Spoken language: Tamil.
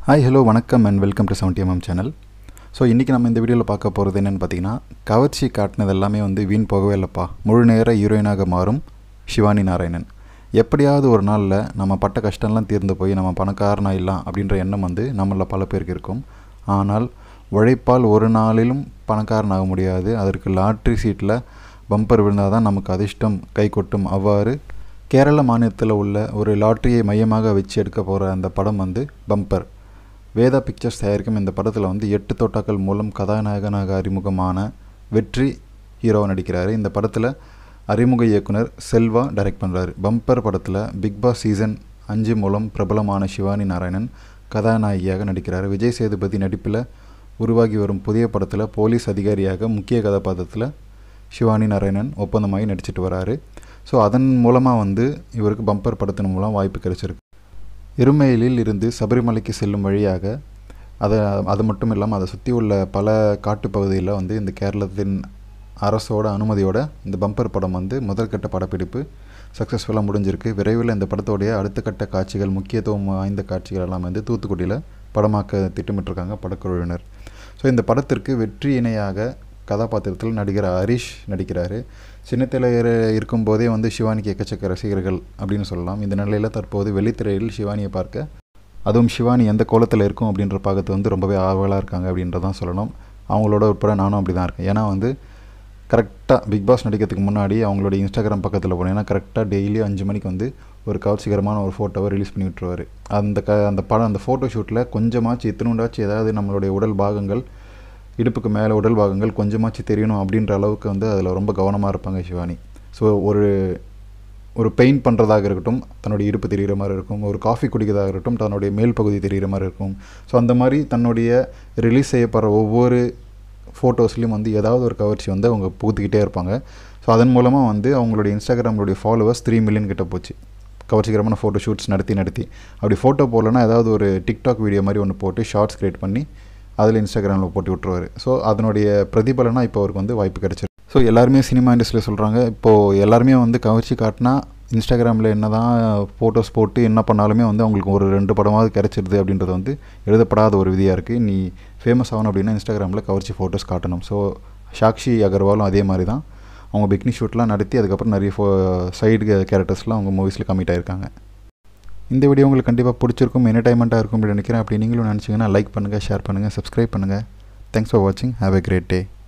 ஹாய் ஹலோ வணக்கம் and welcome to seventy MM channel so இன்றைக்கி நம்ம இந்த வீடியோவில் பார்க்க போகிறது என்னென்னு பார்த்தீங்கன்னா கவர்ச்சி காட்டினது எல்லாமே வந்து வீண் போகவே இல்லைப்பா முழு நேர ஹீரோயினாக மாறும் சிவானி நாராயணன் எப்படியாவது ஒரு நாளில் நம்ம பட்ட கஷ்டம்லாம் தீர்ந்து போய் நம்ம பணக்காரனாயிடலாம் அப்படின்ற எண்ணம் வந்து நம்மளில் பல பேருக்கு இருக்கும் ஆனால் உழைப்பால் ஒரு நாளிலும் பணக்காரனாக முடியாது அதற்கு லாட்ரி சீட்டில் பம்பர் விழுந்தால் தான் நமக்கு அதிர்ஷ்டம் கை கொட்டும் அவ்வாறு கேரள மாநிலத்தில் உள்ள ஒரு லாட்ரியை மையமாக வச்சு எடுக்க போகிற அந்த படம் வந்து பம்பர் வேதா பிக்சர்ஸ் தயாரிக்கும் இந்த படத்தில் வந்து எட்டு தோட்டாக்கள் மூலம் கதாநாயகனாக அறிமுகமான வெற்றி ஹீரோவை நடிக்கிறார் இந்த படத்தில் அறிமுக இயக்குனர் செல்வா டைரக்ட் பண்ணுறாரு பம்பர் படத்தில் பிக் பாஸ் சீசன் அஞ்சு மூலம் பிரபலமான சிவானி நாராயணன் கதாநாயகியாக நடிக்கிறார் விஜய் சேதுபதி நடிப்பில் உருவாகி வரும் புதிய படத்தில் போலீஸ் அதிகாரியாக முக்கிய கதாபாத்திரத்தில் சிவானி நாராயணன் ஒப்பந்தமாகி நடிச்சிட்டு வராரு ஸோ அதன் மூலமாக வந்து இவருக்கு பம்பர் படத்தின் மூலம் வாய்ப்பு கிடைச்சிருக்கு எருமையிலில் இருந்து சபரிமலைக்கு செல்லும் வழியாக அதை அது மட்டும் இல்லாமல் அதை சுற்றி உள்ள பல காட்டுப்பகுதியில் வந்து இந்த கேரளத்தின் அரசோட அனுமதியோட இந்த பம்பர் படம் வந்து முதற்கட்ட படப்பிடிப்பு சக்ஸஸ்ஃபுல்லாக முடிஞ்சிருக்கு விரைவில் இந்த படத்தோடைய அடுத்த கட்ட காட்சிகள் முக்கியத்துவம் வாய்ந்த காட்சிகள் எல்லாம் வந்து தூத்துக்குடியில் படமாக்க திட்டமிட்டிருக்காங்க படக்குழுவினர் ஸோ இந்த படத்திற்கு வெற்றி இணையாக கதாபாத்திரத்தில் நடிகர் ஹரிஷ் நடிக்கிறாரு சின்னத்திரையர் இருக்கும்போதே வந்து சிவானிக்கு எக்கச்சக்க ரசிகர்கள் அப்படின்னு சொல்லலாம் இந்த நிலையில் தற்போது வெளித்திரையில் சிவானியை பார்க்க அதுவும் சிவானி எந்த கோலத்தில் இருக்கும் அப்படின்ற பார்க்கறது வந்து ரொம்பவே ஆவலாக இருக்காங்க அப்படின்றதான் சொல்லணும் அவங்களோட உட்பட நானும் அப்படி தான் இருக்கேன் ஏன்னா வந்து கரெக்டாக பிக் பாஸ் நடிக்கிறதுக்கு முன்னாடி அவங்களோட இன்ஸ்டாகிராம் பக்கத்தில் போனீங்கன்னா கரெக்டாக டெய்லி அஞ்சு மணிக்கு வந்து ஒரு கவர்ச்சிகரமான ஒரு ஃபோட்டோவை ரிலீஸ் பண்ணி விட்டுருவார் அந்த க அந்த படம் அந்த ஃபோட்டோ ஷூட்டில் கொஞ்சமாச்சு இத்தினுண்டாச்சு ஏதாவது நம்மளுடைய உடல் பாகங்கள் இடுப்புக்கு மேலே உடல் பாகங்கள் கொஞ்சமாச்சு தெரியணும் அப்படின்ற அளவுக்கு வந்து அதில் ரொம்ப கவனமாக இருப்பாங்க சிவானி ஸோ ஒரு ஒரு பெயிண்ட் பண்ணுறதாக இருக்கட்டும் தன்னுடைய இடுப்பு தெரிகிற மாதிரி இருக்கும் ஒரு காஃபி குடிக்கிறதாக இருக்கட்டும் தன்னுடைய மேல் பகுதி தெரிகிற மாதிரி இருக்கும் ஸோ அந்த மாதிரி தன்னுடைய ரிலீஸ் செய்யப்படுற ஒவ்வொரு ஃபோட்டோஸ்லேயும் வந்து ஏதாவது ஒரு கவர்ச்சி வந்து அவங்க புகுத்திக்கிட்டே இருப்பாங்க ஸோ அதன் மூலமாக வந்து அவங்களுடைய இன்ஸ்டாகிராமோடைய ஃபாலோவர்ஸ் த்ரீ மில்லியன் கிட்ட போச்சு கவர்ச்சிகரமான ஃபோட்டோ ஷூட்ஸ் நடத்தி நடத்தி அப்படி ஃபோட்டோ போடலன்னா ஏதாவது ஒரு டிக்டாக் வீடியோ மாதிரி ஒன்று போட்டு ஷார்ட்ஸ் க்ரியேட் பண்ணி அதில் இன்ஸ்டாகிராமில் போட்டு விட்ருவார் ஸோ அதனுடைய பிரதிபலனாக இப்போ அவருக்கு வந்து வாய்ப்பு கிடச்சிருக்கு ஸோ எல்லாருமே சினிமா இண்டஸ்ட்ரியில் சொல்கிறாங்க இப்போது எல்லாருமே வந்து கவர்ச்சி காட்டினா இன்ஸ்டாகிராமில் என்ன தான் ஃபோட்டோஸ் போட்டு என்ன பண்ணாலுமே வந்து அவங்களுக்கு ஒரு ரெண்டு படமாவது கிடச்சிருது அப்படின்றது வந்து எழுதப்படாத ஒரு விதியாக இருக்குது நீ ஃபேமஸ் ஆகணும் அப்படின்னா இன்ஸ்டாகிராமில் கவர்ச்சி ஃபோட்டோஸ் காட்டணும் ஸோ சாக்ஷி அகர்வாலும் அதே மாதிரி தான் அவங்க பிக்னிக் ஷூட்லாம் நடத்தி அதுக்கப்புறம் நிறைய ஃபோ சைடு கேரக்டர்ஸ்லாம் அவங்க மூவிஸில் கமிட் ஆகிருக்காங்க இந்த வீடியோ உங்களுக்கு கண்டிப்பாக பிடிச்சிருக்கும் என்டர்டைன்மெண்ட்டாக இருக்கும் அப்படின்னு நினைக்கிறேன் அப்படி நீங்களும் நினச்சிங்கன்னா லைக் பண்ணுங்கள் ஷேர் பண்ணுங்கள் சப்ஸ்கிரைப் பண்ணுங்கள் தேங்க்ஸ் ஃபார் வாட்சிங் ஹேவ் எ கிரேட் டே